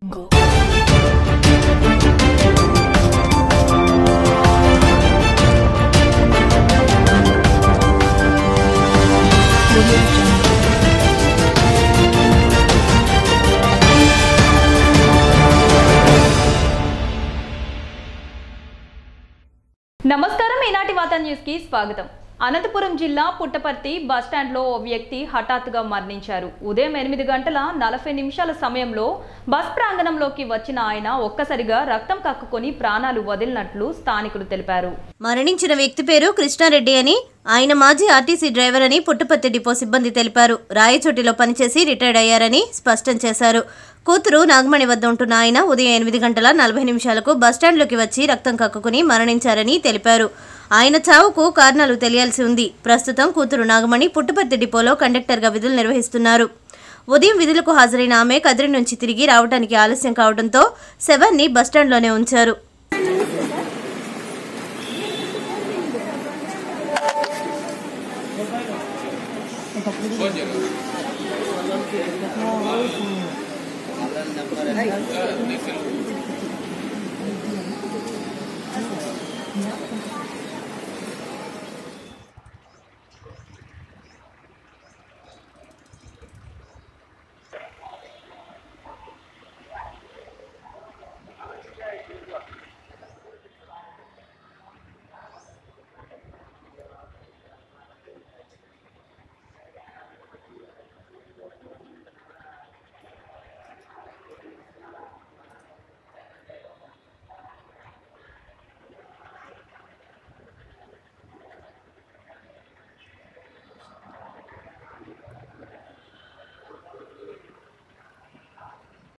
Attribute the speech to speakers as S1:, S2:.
S1: Go.
S2: నమస్కారం ఈనాటి వార్తా న్యూస్ కి స్వాగతం అనంతపురం జిల్లా పుట్టపర్తి బస్టాండ్లో ఓ వ్యక్తి హఠాత్తుగా మరణించారు ఉదయం ఎనిమిది గంటల నలభై నిమిషాల సమయంలో బస్ ప్రాంగణంలోకి వచ్చిన ఆయన ఒక్కసారిగా రక్తం కక్కుకొని ప్రాణాలు వదిలినట్లు స్థానికులు తెలిపారు
S3: మరణించిన వ్యక్తి పేరు కృష్ణారెడ్డి అని ఆయన మాజీ ఆర్టీసీ డ్రైవర్ అని పుట్టపర్తి డిపో సిబ్బంది తెలిపారు రాయచోటిలో పనిచేసి రిటైర్డ్ అయ్యారని స్పష్టం చేశారు కూతురు నాగమణి వద్ద ఉంటున్న ఆయన ఉదయం ఎనిమిది గంటల నలభై నిమిషాలకు బస్టాండ్లోకి వచ్చి రక్తం కక్కుకుని మరణించారని తెలిపారు ఆయన చావుకు కారణాలు తెలియాల్సి ఉంది ప్రస్తుతం కూతురు నాగమణి పుట్టపర్తి డిపోలో కండక్టర్గా విధులు నిర్వహిస్తున్నారు ఉదయం విధులకు హాజరైన ఆమె కదిరి నుంచి తిరిగి రావడానికి ఆలస్యం కావడంతో శవాన్ని బస్టాండ్లోనే ఉంచారు